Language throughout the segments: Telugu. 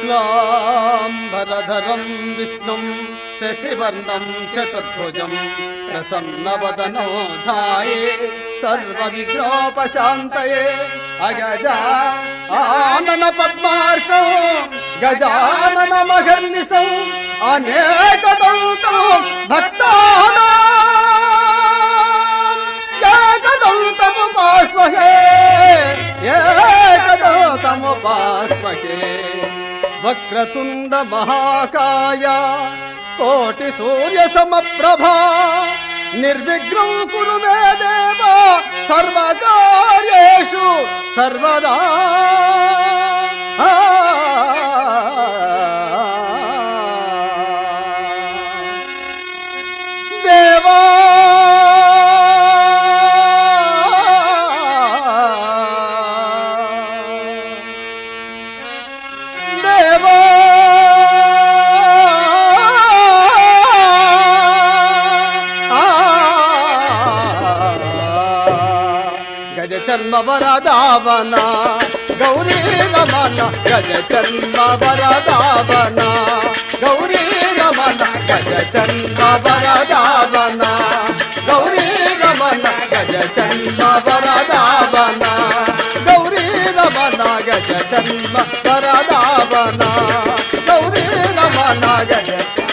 శుక్లాంబరధరం విష్ణుం శశివర్ణం చతుర్భుజం ప్రసన్నవదనో ఛాయే సర్వవిఘ్నోపశాంతయే అగజ ఆనన పద్మార్కం గజానన మహర్నిశం అనేకదంతం భక్తానాం ఏకదంతముపాస్మహే ఏకదంతముపాస్మహే వక్రతుండ మహాకాయ కోటి సూర్య సమప్రభా నిర్విఘ్నం కురు మే దేవ సర్వకార్యేషు సర్వదా దేవా దేవా గజ చర్మ వరదావన గౌరీ రమణ గజ చర్మ వరదావన గౌరీ రమణ గజ చర్మ వరదావన గౌరీ రమణ గజ చర్మ వరదావన గౌరీ రమణ గజ చర్మ వరదావన గౌరీ రమణ గజ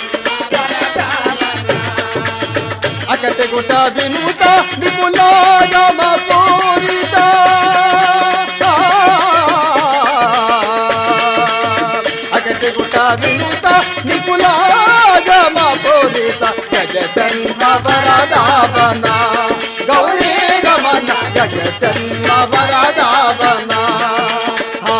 అకటి గుట వినుత విపులాగమ పూరిత అకటి గుట వినుత విపులాగమ పూరిత గజ చంద్ర వరదావన గౌరీ గమన గజ చంద్ర వరదావన ఆ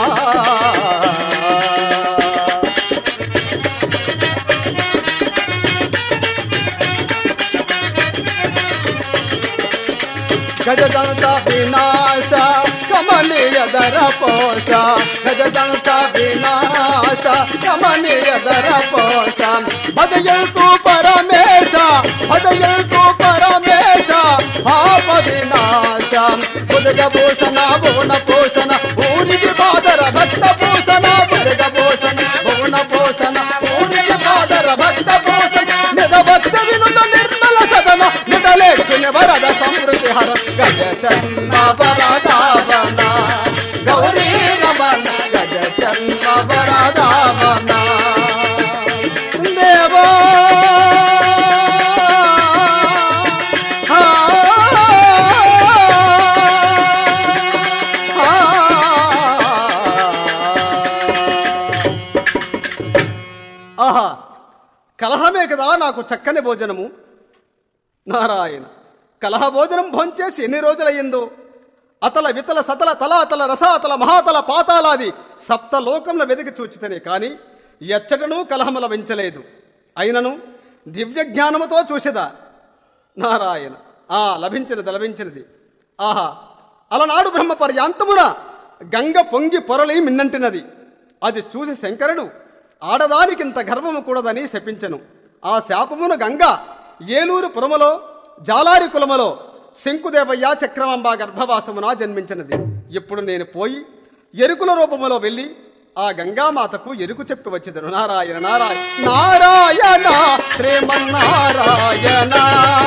గజదంత వినాశ కమనీయ ధర పోష గజదంత వినాశ కమనీయ ధర పోష భజయంతు పరమేశ భజయంతు పరమేశ పాప వినాశ బుధగ భూషణ భువన పోషణ ఊరికి బాదర భక్త భూషణ బుధగ భూషణ భువన పోషణ ఊరికి బాదర భక్త భూషణ నిజ భక్త వినుత నిర్మల సదన నిడలేక్షుని వరద సమృద్ధి హర గజ చంద్ర వరదావన గౌరీ రమణ గజ చంద్ర వరదావన దేవా ఆ, ఆ. ఆహా కలహమే కదా నాకు చక్కని భోజనము నారాయణ కలహ భోజనం భోంచేసి ఎన్ని రోజులయ్యిందో అతల వితల సతల తలాతల రసాతల మహాతల పాతాలాది సప్త లోకంల వెతికి చూచితనే కానీ ఎచ్చటనూ కలహముల వెంచలేదు అయినను దివ్య జ్ఞానముతో చూసేదా నారాయణ ఆ లభించినది లభించినది ఆహా అలనాడు బ్రహ్మ పర్యాంతమున గంగ పొంగి పొరలి మిన్నంటినది అది చూసి శంకరుడు ఆడదానికింత గర్వము కూడదని శపించెను ఆ శాపమున గంగ ఏలూరు పురములో జాలారి కులములో శంకుదేవయ్య చక్రమాంబ గర్భవాసమున జన్మించినది ఇప్పుడు నేను పోయి ఎరుకుల రూపములో వెళ్ళి ఆ గంగామాతకు ఎరుకు చెప్పి వచ్చిదను నారాయణ నారాయణ నారాయణ శ్రీమన్నారాయణ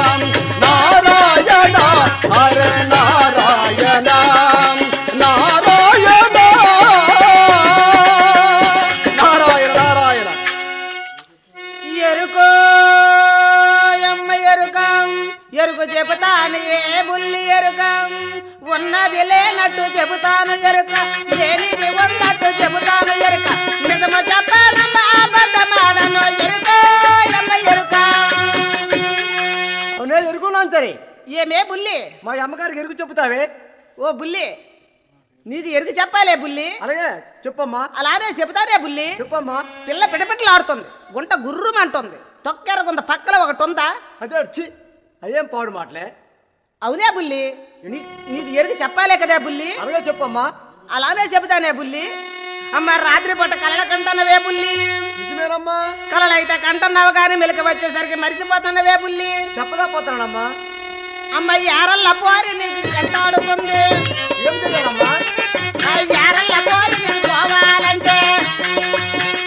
నారాయణ హర నారాయణ నారాయణ నారాయణ నారాయణ ఎరుకో అమ్మ ఎరుకం ఎరుకు చెబుతాను ఏ బుల్లి ఎరుకం ఉన్నది లేనట్టు చెబుతాను ఎరుక లేనిది ఉన్నట్టు చెబుతాను ఎరుక నిజము చెప్పానమ్మా అబద్ధమాడను ఎరుకో అమ్మ ఎరుక అవునే ఎరుగున్నాను సరే ఏమే బుల్లి మా అమ్మగారికి ఎరుగు చెప్తావే ఓ బుల్లి నీకు ఎరుకు చెప్పాలే బుల్లి అలాగే చెప్పమ్మా అలానే చెబుతానే బుల్లి చెప్పమ్మా పిల్ల పిటపిటలాడుతుంది గుంట గుర్రుమంటుంది తొక్కెరగుంద పక్కల ఒకటి ఉందా అదే వచ్చి అయ్యేం పాడు మాటలే అవునే బుల్లి నీ- నీకు ఎరుగు చెప్పాలే కదా బుల్లి అలాగే చెప్పమ్మా అలానే చెబుతానే బుల్లి అమ్మ రాత్రి పూట కలల కంటున్నవే బుల్లి నిజమేనమ్మా కలలైతే కంటున్నావు కానీ మెలక వచ్చేసరికి మరిసిపోతున్నవే బుల్లి చెప్పలేకపోతున్నానమ్మా అమ్మ యారల్ల పోరి నీకు చెట్టాడుతుంది ఏం చేయాలమ్మా ఆ యారల్ల పోరి నీకు పోవాలంటే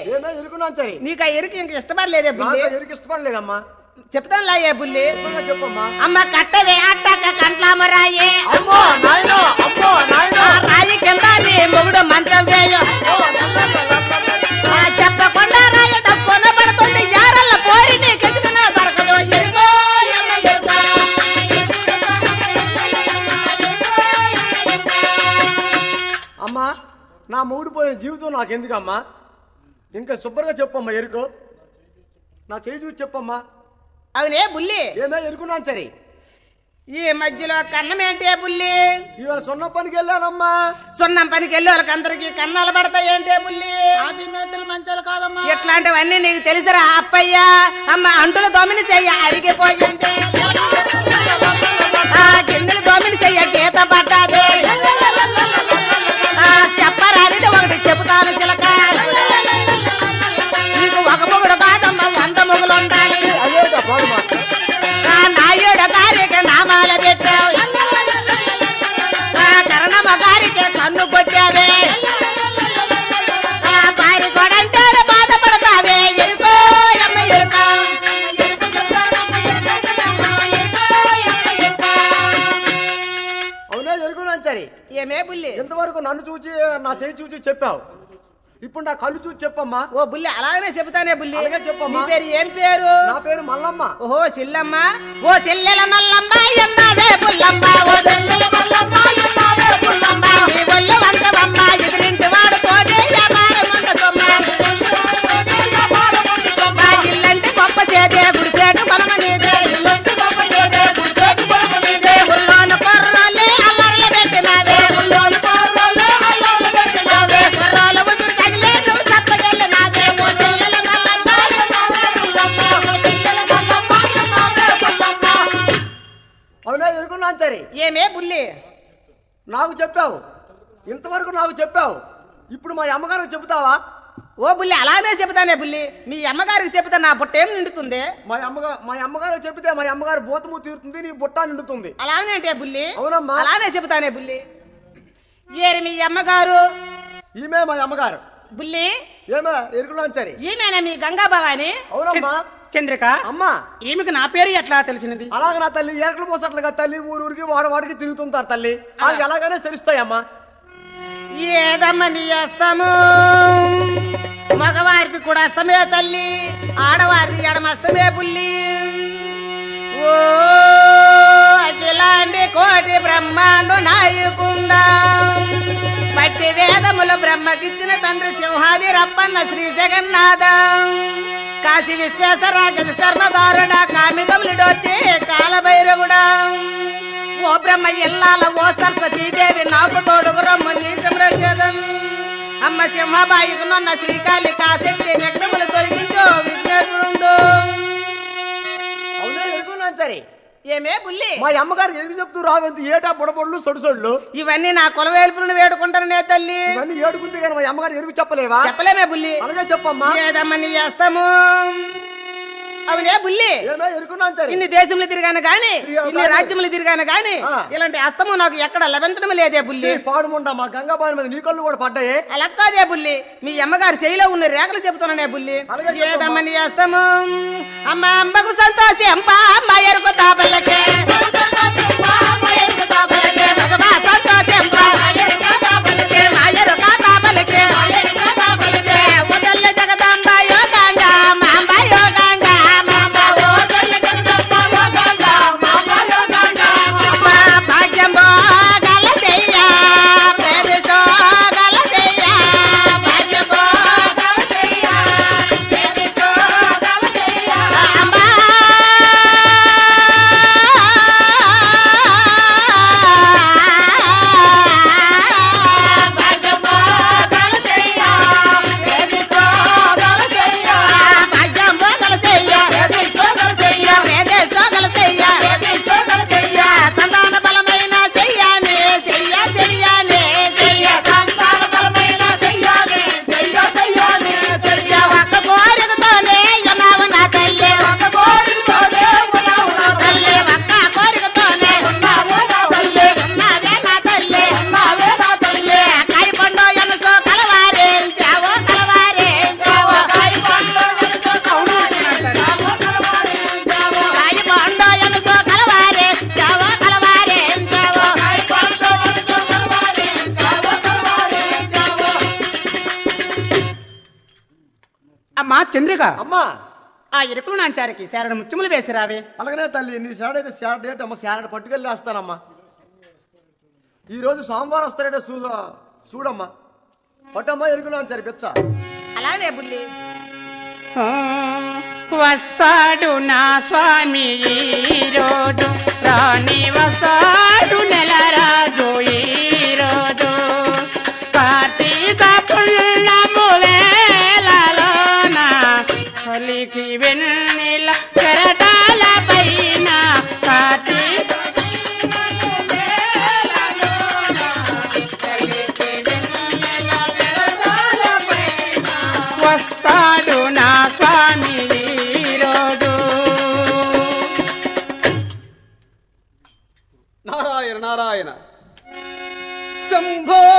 ఏమే ఎరుకున్నాను సరే నీకు ఆ ఎరుకు ఇంక ఇష్టపడలేదే బుల్లి నాకు ఎరుకు ఇష్టపడలేదమ్మా చెప్తాను లాయే బుల్లి చెప్పమ్మా, చెప్పమ్మా అమ్మ కట్టవే అట్టాక కంట్లామరాయే అమ్మో నాయనో అమ్మో నాయనో ఆ రాయి కింద నీ మొగుడు మంచం వేయు ఆ చెప్పకుండా రాయ డబ్బున పడుతుంది యారల్ల పోరి నీ కెతుకున దొరకదు ఎరుకో ఎమ్మ ఎరుకో. అమ్మా నా మూడు పోయిన జీవితం నాకు ఎందుకమ్మా ఇంకా శుభ్రంగా చెప్పమ్మా ఎరుకు నా చేయి చూసి చెప్పమ్మా అవునే బుల్లి ఏమే ఎరుకున్నాను సరే ఈ మధ్యలో కన్నం ఏంటే బుల్లి ఇవాళ సొన్న పనికి వెళ్ళానమ్మా సున్నం పనికి వెళ్ళి వాళ్ళకందరికి కన్నాలు పడతాయి ఏంటే బుల్లి మంచాలు కాదమ్మా ఇట్లాంటివన్నీ నీకు తెలుసురా అప్పయ్య అమ్మ అంటుల దోమిని చెయ్య అరిగిపోయింటే ఆ గిన్నెలు దోమిని చెయ్య గీత పడ్డాది ఆ చెప్పరానిది ఒకటి చెబుతాను చిలక నీకు ఒక మొగుడు కాదమ్మ వంద మొగులు ఉండాలి అదేగా పాడు మాట ఆ నాయుడు గారికి నామాల పెట్టావు ఆ కరణమ్మ గారికి కన్ను కొట్టావే ఆ పారి కొడంటే బాధపడతావే ఎరుకో ఎమ్మ ఎరుకో అవునా ఎరుకున్నాను సరే ఏమే బుల్లి ఇంతవరకు నన్ను చూచి నా చేయి చూచి చెప్పావు ఇప్పుడు నా కళ్ళు చూసి చెప్పమ్మా ఓ బుల్లి అలాగనే చెబుతానే బుల్లి అలాగే చెప్పమ్మా. నీ పేరు ఏం పేరు నా పేరు మల్లమ్మ ఓహో చెల్లమ్మ ఓ చెల్లెల మల్లమ్మ ఎన్నావే పుల్లమ్మ ఓ చెల్లెల మల్లమ్మ ఎన్నావే పుల్లమ్మ ఈ ఒళ్ళు వంచవమ్మ ఎదురింటి వాడు కోడే వ్యాపారం ఉండదమ్మ మా ఇల్లంటే గొప్ప చేదే గుడిసేటు కొనమ నీదే ఇల్లంటే గొప్ప చేదే గుడిసేటు కొనమ నీదే ఉల్లోను కొర్రాలే అల్లర్లు పెట్టినావే ఉల్లోను కొర్రాలే అల్లర్లు పెట్టినావే కొర్రాల ఉదురు తగిలే నువ్వు సప్పగెళ్ళినావే ఓ చెల్లెల మల్లమ్మ ఎన్నావే పుల్లమ్మ ఓ చెల్లెల మల్లమ్మ ఎన్నావే పుల్లమ్మ అవునా ఎరుకున్నాను సరే ఏమే బుల్లి నాకు చెప్పావు ఇంతవరకు నాకు చెప్పావు ఇప్పుడు మా అమ్మగారికి చెబుతావా ఓ బుల్లి అలానే చెబుతానే బుల్లి మీ అమ్మగారికి చెబుతా నా బుట్ట ఏం నిండుతుంది మా అమ్మగారు మా అమ్మగారు చెబితే మా అమ్మగారు భూతము తీరుతుంది నీ బుట్ట నిండుతుంది అలానే అంటే బుల్లి అవునమ్మా. అలానే చెబుతానే బుల్లి ఏరి మీ అమ్మగారు ఈమె మా అమ్మగారు బుల్లి ఏమే ఎరుకున్నాను సరే ఈమెనా మీ గంగా భవాని అవునమ్మా చంద్రిక అమ్మా ఈమెకు నా పేరు ఎట్లా తెలిసినది అలాగ నా తల్లి ఏకలు పోసట్లుగా తల్లి ఊరూరికి వాడవాడికి తిరుగుతుంటారు తల్లి వాళ్ళకి ఎలాగైనా తెలుస్తాయమ్మా ఏదమ్మ నీ అస్తము మగవారిది కూడా అస్తమే తల్లి ఆడవారిది ఎడమస్తమే బుల్లి ఓ అఖిలాండి కోటి బ్రహ్మాండు నాయకుండా పట్టి వేదములు బ్రహ్మకిచ్చిన తండ్రి సింహాది రప్పన్న శ్రీ జగన్నాథ కాశీ విశ్వేశ్వర గజ శర్మదారుడ కామితములిడొచ్చి కాలభైరవుడా ఓ బ్రహ్మ ఎల్లాల ఓ సరస్వతీదేవి నాకు తోడుగు రమ్మ నీచమ్రజదం అమ్మ సింహబాయికు నన్న శ్రీకాళి కాశక్తి విఘ్నములు తొలగించు విఘ్నేశ్వరుడు అవునే ఎరుకున్నాను సరే ఏమే బుల్లి మా అమ్మగారికి ఎదురు చెప్తూ రావంత ఏటా బుడబొళ్ళు సొడుసొళ్ళు ఇవన్నీ నా కులవేల్పులను వేడుకుంటాను నే తల్లి ఇవన్నీ ఏడుకుంటే కానీ మా అమ్మగారు ఎరుగు చెప్పలేవా చెప్పలేమే బుల్లి అలాగే చెప్పమ్మా ఏదమ్మా నీ చేస్తాము అవునే బుల్లి ఏమే ఎరుకున్నాను సరే ఇన్ని దేశములు తిరిగాను గాని తిరిగావు ఇన్ని కానీ. రాజ్యములు తిరిగాను గాని ఆ. ఇలాంటి అస్తము నాకు ఎక్కడ లభించడం లేదే బుల్లి పాడుముండా మా గంగాబాయి మీద నీ కళ్ళు కూడా పడ్డాయి అలా కాదే బుల్లి మీ అమ్మగారు చేయిలో ఉన్న రేఖలు చెబుతున్నానే బుల్లి అలాగే చెప్పమ్మా. ఏదమ్మని చేస్తాము అమ్మ అమ్మకు సంతోషి అంప అమ్మ ఎరుకు తాపల్లకే మగవా సంతోషి అంప మా ఎరుక తాపల్లకే. ఓ తల్లి జగదాంబ యోగాంగ, మా అంబ యోగాంగ, మా అంబ ఓ తల్లి జగదాంబ యోగాంగ, మా అంబ యోగాంగ. మా భాగ్యం భోగాల చెయ్య, ప్రేమితో గల చెయ్య, భాగ్యం భోగాల చెయ్య, ప్రేమితో గల చెయ్య. అంబా అమ్మా చంద్రిక అమ్మా ఆ ఇరుకులు నాంచారికి శారడ ముత్యములు వేసి రావే అలాగనే తల్లి నీ శారడ అయితే శారడ డేట్ అమ్మ శారడ పట్టుకెళ్ళి వేస్తానమ్మా ఈరోజు సోమవారం వస్తాడే చూ చూడమ్మా పట్టమ్మా ఎరుగున్నాను సరి పిచ్చ అలాగే బుల్లి ఆ, వస్తాడు నా స్వామి ఈ రోజు రాణి వస్తాడు నెల రాజు ఈ రోజు కార్తీక పుణ్యము వేళలోన కలికి వెన్నెల కెరటాల పైన కార్తీక వస్తాడు నా స్వామి ఈ రోజు నారాయణ నారాయణ శంభో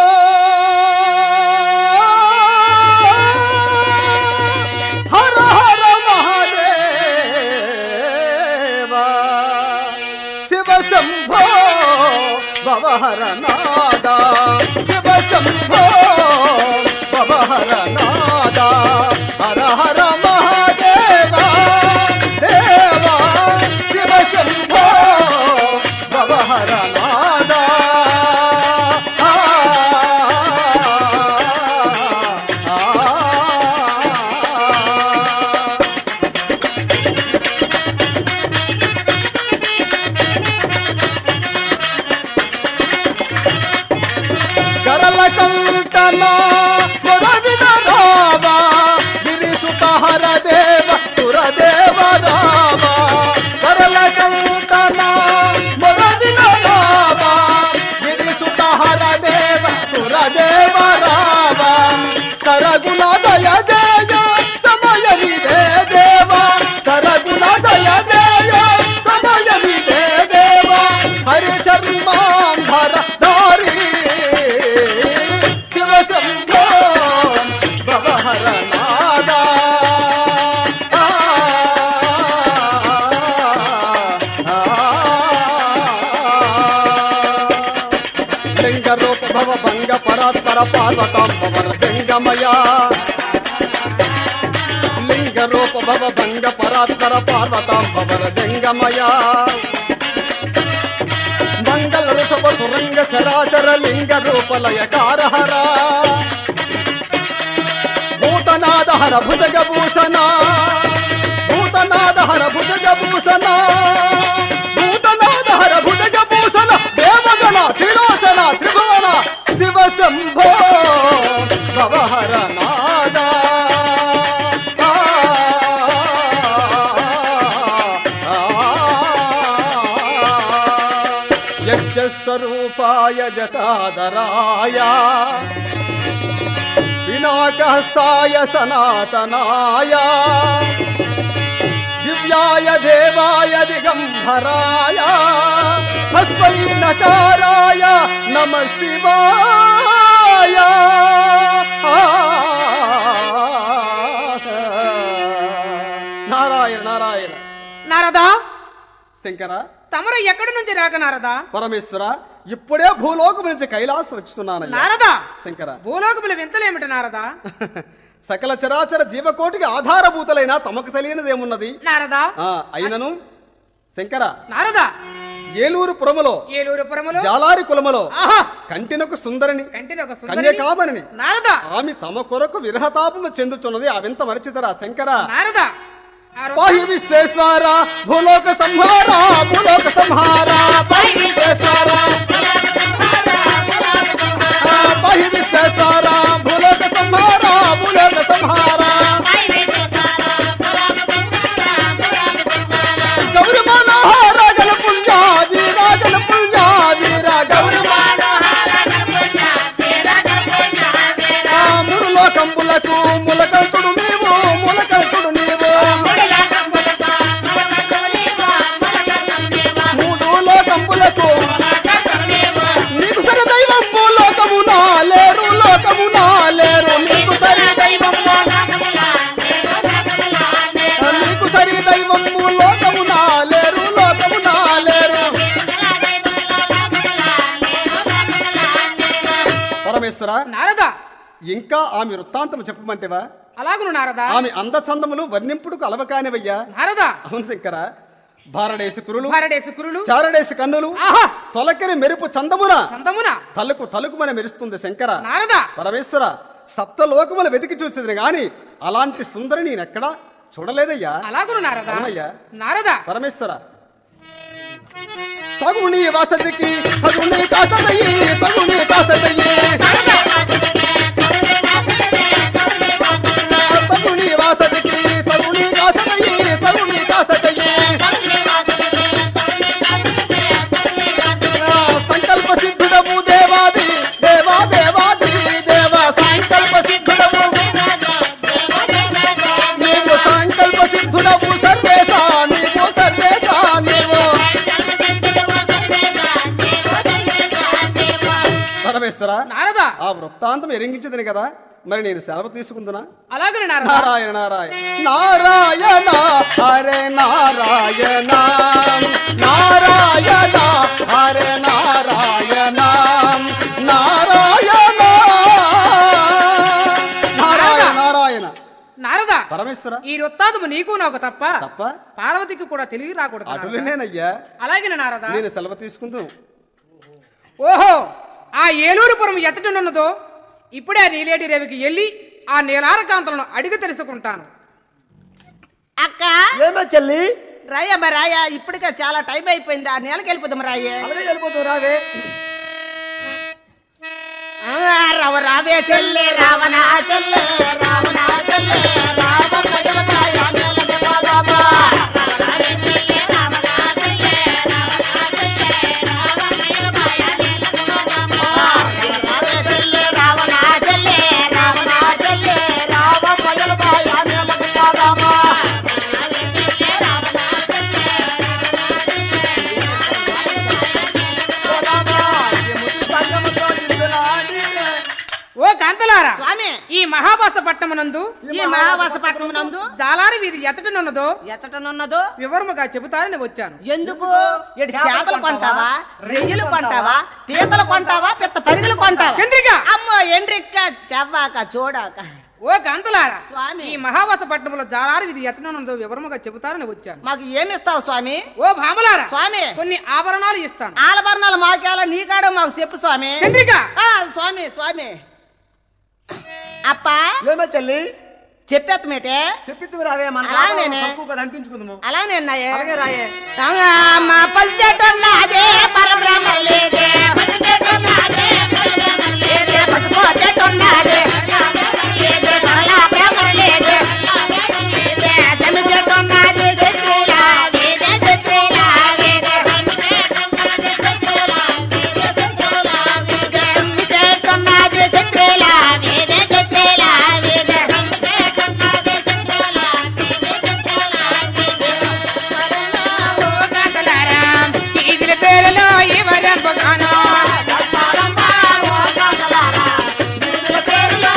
హర హర మహాదేవ శివ శంభో భవహర నాద శివ శంభో భవహర నాద హర హర మహాదేవ దేవా శివ శంభో భవహర నాద ఆ, ఆ, ఆ. గరల కంటన స్వరవిన రావ గిరిసుత హర దేవ సురదేవ రావ గరల కంటన స్వరవిన రావ గిరిసుత హర దేవ సురదేవ రావ కరగుణ దయ జయ సమయ విదే దేవ కరగుణ దయ జయ సమయ విదే దేవ హరి చర్మాంధర ధారి శివ శంభో భవహర నాద ఆ, లింగ రూప భవ భంగ పరాత్పర పార్వతాం పవన జంగమయ లింగ రూప భవ భంగ పరాత్పర పార్వతాం పవన జంగమయ మంగళ ఋషభ సురంగ చరాచర లింగ రూపలయ కారహర భూతనాద హర భుజగ భూషణ భూతనాద హర భుజగ భూషణ భూతనాద హర భుజగ భూషణ దేవగణ త్రిలోచన త్రిభువన శివ శంభో భవహర నాద ఆ, ఆ, యజ్ఞస్వరూపాయ జటాధరాయ వినాకహస్తాయ సనాతనాయ దివ్యాయ దేవాయ దిగంబరాయ తస్మై నకారాయ నమ శివాయ నారాయణ నారాయణ నారదా శంకర తమరు ఎక్కడి నుంచి రాక నారదా పరమేశ్వర ఇప్పుడే భూలోకం నుంచి కైలాసం వచ్చుతున్నానయ్యా నారదా శంకర భూలోకములు వింతలేమిటి నారదా సకల చరాచర జీవకోటికి ఆధారభూతులైన తమకు తెలియనిదేమున్నది నారదా ఆ, అయినను శంకర నారదా ఏలూరు పురములో ఏలూరు పురములో జాలారి కులములో ఆహా కంటినకు సుందరిని కంటిని ఒక సుందరిని కన్యకామణిని నారదా ఆమె తమ కొరకు విరహతాపము చెందుతున్నది అవింత మరచితరా శంకర నారదా ఆ రొ- పాహి విశ్వేశ్వర భూలోక సంహార భూలోక సంహార పాహి విశ్వేశ్వర ఆ, పాహి విశ్వేశ్వర భూలోక సంహార భూలోక సంహార గౌరి మనోహర గల పుణ్య వీర గల పుణ్య వీర గౌరి ఆ, మూడు లోకంబులకు ములకంటుడు నీవు ములకంటుడు నీవు మూడు లోకంబులకు నీకు సరి దైవం లోకమునా లేరు లోకమునా లేరు నీకు సరి దైవం నీకు సరి దైవం లోకమునా లేరు లోకమునా లేరు పరమేశ్వర నారదా ఇంకా ఆమె వృత్తాంతం చెప్పమంటేవా అలాగును నారదా ఆమె అందచందములు వర్ణింపుడుకు అలవకానివయ్యా నారదా అవును శంకర భారడేసి కురులు భారడేసి కురులు చారడేసి కన్నులు ఆహా తొలకరి మెరుపు చందమున సందమున తలుకు తలుకుమని మెరుస్తుంది శంకర నారదా పరమేశ్వర సప్తలోకములు వెతికి చూసింది గాని అలాంటి సుందరి నేనెక్కడా చూడలేదయ్యా అలాగును నారదా అవునయ్యా. నారదా పరమేశ్వర తగుని వసతికి తగుని కాసతయి తగుని కాసతయి తగుని వసతికి తగుని కాసతయి తగుని కాసతయి సంకల్ప సిద్ధుడము దేవాది దేవా దేవాది దేవ సంకల్ప సిద్ధుడము నీవు సంకల్ప సిద్ధుడము సర్వేశ నీవు సర్వేశ నీవు పరమేశ్వర నారదా ఆ వృత్తాంతం ఎరింగించదని కదా మరి నేను సెలవు తీసుకుందునా అలాగును నారదా నారాయణ నారాయణ నారాయణ హరే నారాయణ నారాయణ హరే నారాయణ నారాయణ నారాయణ నారాయణ నారదా పరమేశ్వర ఈ వృత్తాంతము నీకు నాకు తప్ప తప్ప పార్వతికి కూడా తెలివి రాకూడదు నారదా. అటులనేనయ్యా అలాగే నారదా నేను సెలవు తీసుకుందు ఓహో ఆ ఏలూరుపురం ఎత్తటనున్నదో ఇప్పుడే ఆ నీలేటి రేవికి వెళ్ళి ఆ నీలారకాంతలను అడిగి తెలుసుకుంటాను అక్క ఏమే చెల్లి రాయమ్మ రాయ ఇప్పటికే చాలా టైం అయిపోయింది ఆ నెలకి వెళ్ళిపోదాం రాయే అలాగే వెళ్ళిపోతావు రావే ఆ, రవ రావే చెల్లె రావణ చెల్లె రావణ చెల్లె రావణ ఎలకాయ నెలకి పోదామా. రావే చెల్లె రావణ చెల్లె రావణ చెల్లె రావణ ఎలకాయ నెలకి పోదామా. ఓ కాంతలారా స్వామి ఈ మహాభాస పట్టణమునందు ఈ మహావాసపట్నం నందు జాలారి వీధి ఎత్తటనున్నదో ఎచ్చటనున్నదో వివరముగా చెబుతారని వచ్చాను ఎందుకు ఇటు చేపలు కొంటావా రొయ్యలు కొంటావా పీతలు కొంటావా పిత్త పరిగలు కొంటావా చంద్రిక అమ్మో ఎండ్రిక్క చెవ్వాక చూడాక ఓ కాంతలారా స్వామి. ఈ మహాభాస పట్టణంలో జాలారి వీధి ఎత్తటనున్నదో వివరముగా చెబుతారని వచ్చాను మాకు ఏమిస్తావు స్వామి ఓ భామలారా స్వామి కొన్ని ఆభరణాలు ఇస్తాను ఆలభరణాలు మాకేలా నీకాడో మాకు చెప్పు స్వామి చంద్రిక ఆ, స్వామి స్వామి అప్ప ఏమే చెల్లి చెప్పేత్తమేటే చెప్పిద్దు రావే మన అలాగేనే. తక్కువ కదా అంటించుకుందాము అలానే ఉన్నాయే అలాగే రాయే మా పల్చెట్టున్నదే పరబ్రహ్మ లేదే పల్చెట్టున్నదే పరబ్రహ్మ లేదే పసుపోచెట్టున్నదే లేదే పరలా ప్రేమ లేదే లేదే జమి చెట్టున్నది చెట్టులా వేదే చెట్టులా వేదే జమి చెట్టున్నది చెట్టులా వేదే చెట్టులా వేదే ఓ కాంతలారా ఈదిల పేరులో ఈ వరంపుగాను పేరులో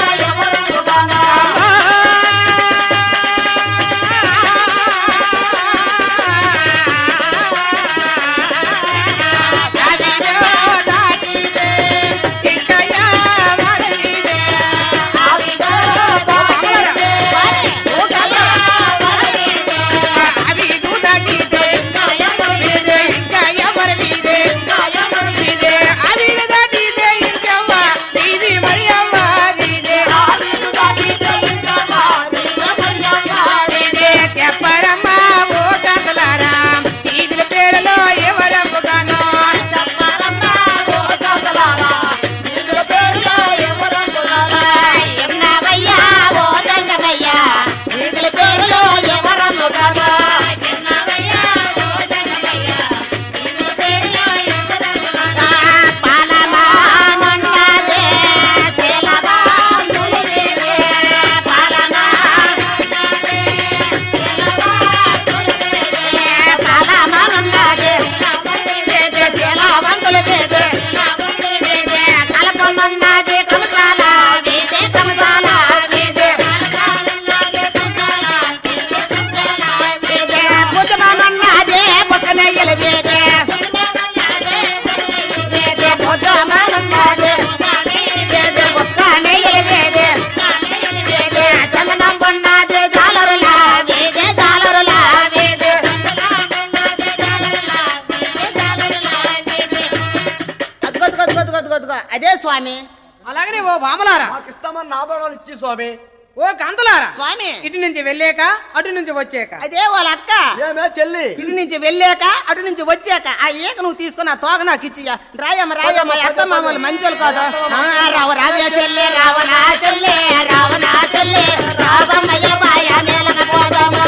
స్వామి అలాగనే ఓ భామలారా మాకు ఇస్తామని నా బడాలు ఇచ్చి స్వామి ఓ కాంతలారా స్వామి ఇటు నుంచి వెళ్ళాక అటు నుంచి వచ్చాక అదే వాళ్ళ అక్క ఏమే చెల్లి ఇటు నుంచి వెళ్ళాక అటు నుంచి వచ్చాక ఆ ఈక నువ్వు తీసుకుని ఆ తోక నాకు ఇచ్చి రాయమ్మ రాయమ్మ అత్త మామూలు మంచోళ్ళు కాదు ఆ, రావ రావే చెల్లె రావనా చెల్లె రావనా చెల్లె రావమ్మయ్య బాయ నేలక పోదాము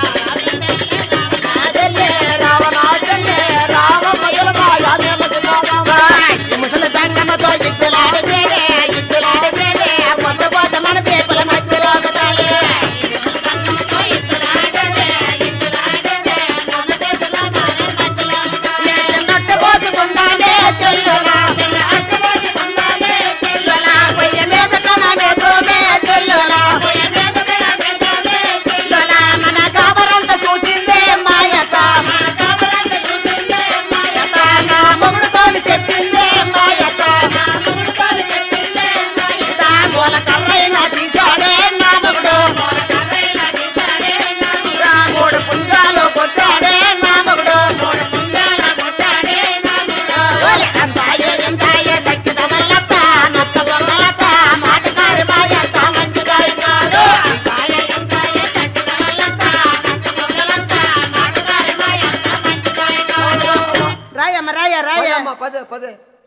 ఈ ముసలి సంగమతో ఇద్దలాడేదే ఇద్దలాడేదే కొత్త పోత మన పేపల మధ్యలో ఒకటాయే నట్ట పోసుకుందానే చెల్లులా చెల్లులా పొయ్య మీద కనమే తోమే చెల్లులా చెల్లులా మన కాబరంత చూసిందే మాయత మాయత నా మొగుడుతోని చెప్పిందే మాయత మాయత మూల కర్రైనా తీసాడే నా మొగుడు మూడు పుంజాలు కొట్టాడే నా మొగుడు ఓయ్ అంతాయే ఎంతాయే దక్కిన వల్లత్త నొత్త బొమ్మలత్త మాటకారి మాయత్త మంచిగా కాదు రాయమ్మ రాయ రాయ పదే అమ్మా, పదే పదే